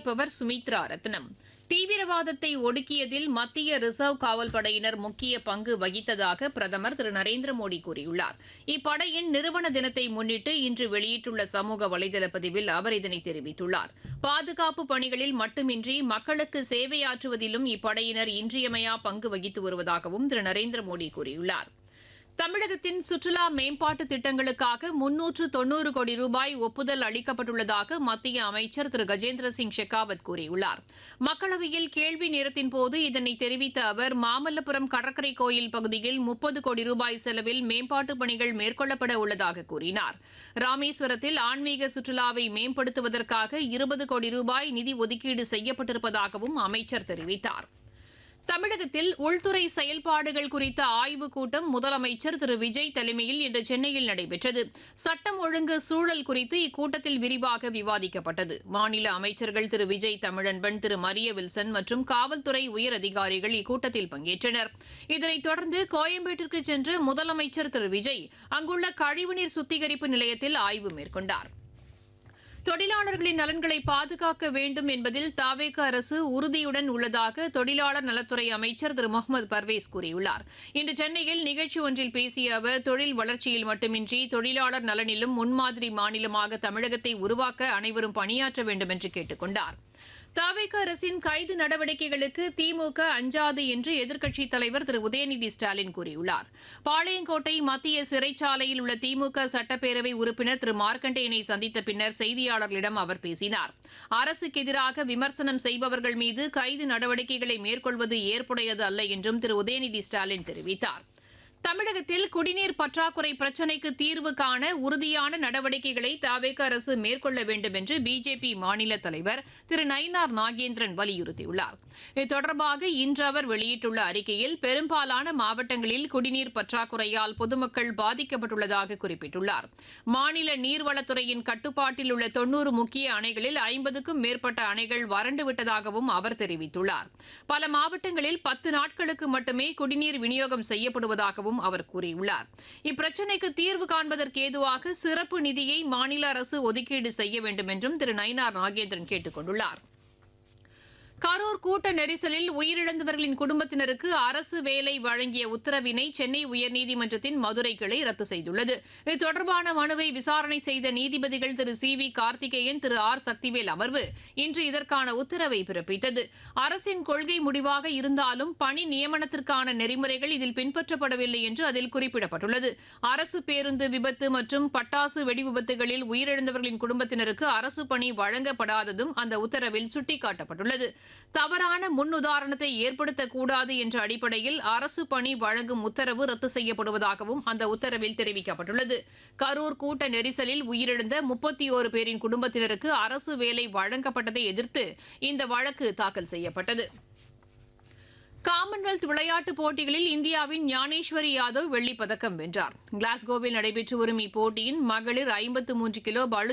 வாசிப்பவர் சுமித்ரா ரத்னம் தீவிரவாதத்தை ஒடுக்கியதில் மத்திய ரிசர்வ் காவல் படையினர் முக்கிய பங்கு வகித்ததாக பிரதமர் திரு நரேந்திர மோடி கூறியுள்ளார் இப்படையின் நிறுவன தினத்தை முன்னிட்டு இன்று வெளியிட்டுள்ள சமூக வலைதள பதிவில் அவர் இதனை தெரிவித்துள்ளார் பாதுகாப்பு பணிகளில் மட்டுமின்றி மக்களுக்கு சேவையாற்றுவதிலும் இப்படையினர் இன்றியமையா பங்கு வகித்து வருவதாகவும் திரு நரேந்திர மோடி கூறியுள்ளார் தமிழகத்தின் சுற்றுலா மேம்பாட்டு திட்டங்களுக்காக முன்னூற்று தொன்னூறு கோடி ரூபாய் ஒப்புதல் அளிக்கப்பட்டுள்ளதாக மத்திய அமைச்சர் திரு கஜேந்திர சிங் ஷெகாவத் கூறியுள்ளார் மக்களவையில் கேள்வி நேரத்தின் போது இதனை தெரிவித்த அவர் மாமல்லபுரம் கடற்கரை கோயில் பகுதியில் முப்பது கோடி ரூபாய் செலவில் மேம்பாட்டுப் பணிகள் மேற்கொள்ளப்பட உள்ளதாக கூறினார் ராமேஸ்வரத்தில் ஆன்மீக சுற்றுலாவை மேம்படுத்துவதற்காக இருபது கோடி ரூபாய் நிதி ஒதுக்கீடு செய்யப்பட்டிருப்பதாகவும் அமைச்சர் தெரிவித்தார் தமிழகத்தில் உள்துறை செயல்பாடுகள் குறித்த ஆய்வுக் கூட்டம் முதலமைச்சர் திரு விஜய் தலைமையில் இன்று சென்னையில் நடைபெற்றது சட்டம் ஒழுங்கு சூழல் குறித்து இக்கூட்டத்தில் விரிவாக விவாதிக்கப்பட்டது மாநில அமைச்சர்கள் திரு விஜய் தமிழன்பன் திரு மரிய வில்சன் மற்றும் காவல்துறை உயர் அதிகாரிகள் இக்கூட்டத்தில் பங்கேற்றனர் இதனைத் தொடர்ந்து கோயம்பேட்டிற்கு சென்று முதலமைச்சர் திரு விஜய் அங்குள்ள கழிவுநீர் சுத்திகரிப்பு நிலையத்தில் ஆய்வு மேற்கொண்டார் தொழிலாளர்களின் நலன்களை பாதுகாக்க வேண்டும் என்பதில் தாவேக அரசு உறுதியுடன் உள்ளதாக தொழிலாளர் நலத்துறை அமைச்சர் திரு முகமது பர்வேஸ் கூறியுள்ளார் இன்று சென்னையில் நிகழ்ச்சி ஒன்றில் பேசிய அவர் தொழில் வளர்ச்சியில் மட்டுமின்றி தொழிலாளர் நலனிலும் முன்மாதிரி மாநிலமாக தமிழகத்தை உருவாக்க அனைவரும் பணியாற்ற வேண்டும் என்று கேட்டுக் கொண்டார் தாவேக அரசின் கைது நடவடிக்கைகளுக்கு திமுக அஞ்சாது என்று எதிர்க்கட்சித் தலைவர் திரு உதயநிதி ஸ்டாலின் கூறியுள்ளார் பாளையங்கோட்டை மத்திய சிறைச்சாலையில் உள்ள திமுக சட்டப்பேரவை உறுப்பினர் திரு மார்க்கண்டேயனை சந்தித்த பின்னர் செய்தியாளர்களிடம் அவர் பேசினார் அரசுக்கு எதிராக விமர்சனம் செய்பவர்கள் மீது கைது நடவடிக்கைகளை மேற்கொள்வது ஏற்புடையது அல்ல என்றும் திரு உதயநிதி ஸ்டாலின் தெரிவித்தார் தமிழகத்தில் குடிநீர் பற்றாக்குறை பிரச்சினைக்கு தீர்வு காண உறுதியான நடவடிக்கைகளை தாவேக அரசு மேற்கொள்ள வேண்டும் என்று பிஜேபி மாநில தலைவர் திரு நயினார் நாகேந்திரன் வலியுறுத்தியுள்ளார் இது தொடர்பாக இன்று அவர் வெளியிட்டுள்ள அறிக்கையில் பெரும்பாலான மாவட்டங்களில் குடிநீர் பற்றாக்குறையால் பொதுமக்கள் பாதிக்கப்பட்டுள்ளதாக குறிப்பிட்டுள்ளார் மாநில நீர்வளத்துறையின் கட்டுப்பாட்டில் உள்ள தொன்னூறு முக்கிய அணைகளில் ஐம்பதுக்கும் மேற்பட்ட அணைகள் வறண்டு விட்டதாகவும் அவர் தெரிவித்துள்ளார் பல மாவட்டங்களில் பத்து நாட்களுக்கு மட்டுமே குடிநீர் விநியோகம் செய்யப்படுவதாகவும் என்றும் அவர் கூறியுள்ளார் இப்பிரச்சினைக்கு தீர்வு காண்பதற்கு ஏதுவாக சிறப்பு நிதியை மாநில அரசு ஒதுக்கீடு செய்ய வேண்டும் என்றும் திரு நயினார் நாகேந்திரன் கேட்டுக் கொண்டுள்ளார் கரூர் கூட்ட நெரிசலில் உயிரிழந்தவர்களின் குடும்பத்தினருக்கு அரசு வேலை வழங்கிய உத்தரவினை சென்னை உயர்நீதிமன்றத்தின் மதுரை கிளை ரத்து செய்துள்ளது இது தொடர்பான மனுவை விசாரணை செய்த நீதிபதிகள் Thiru C V Karthikeyan Thiru R Sakthivel அமர்வு இன்று இதற்கான உத்தரவை பிறப்பித்தது அரசின் கொள்கை முடிவாக இருந்தாலும் பணி நியமனத்திற்கான நெறிமுறைகள் இதில் பின்பற்றப்படவில்லை என்று அதில் குறிப்பிடப்பட்டுள்ளது அரசு பேருந்து விபத்து மற்றும் பட்டாசு வெடி விபத்துகளில் உயிரிழந்தவர்களின் குடும்பத்தினருக்கு அரசு பணி வழங்கப்படாததும் அந்த உத்தரவில் சுட்டிக்காட்டப்பட்டுள்ளது தவறான முன்னுதாரணத்தை ஏற்படுத்தக்கூடாது என்ற அடிப்படையில் அரசு பணி வழங்கும் உத்தரவு ரத்து செய்யப்படுவதாகவும் அந்த உத்தரவில் தெரிவிக்கப்பட்டுள்ளது கரூர் கூட்ட நெரிசலில் உயிரிழந்த முப்பத்தி ஓரு பேரின் குடும்பத்தினருக்கு அரசு வேலை வழங்கப்பட்டதை எதிர்த்து இந்த வழக்கு தாக்கல் செய்யப்பட்டது காமன்வெல்த் விளையாட்டுப் போட்டிகளில் இந்தியாவின் ஞானேஸ்வரி யாதவ் வெள்ளிப் பதக்கம் வென்றார் கிளாஸ்கோவில் நடைபெற்று வரும் இப்போட்டியின் மகளிர் ஐம்பத்து மூன்று கிலோ பளு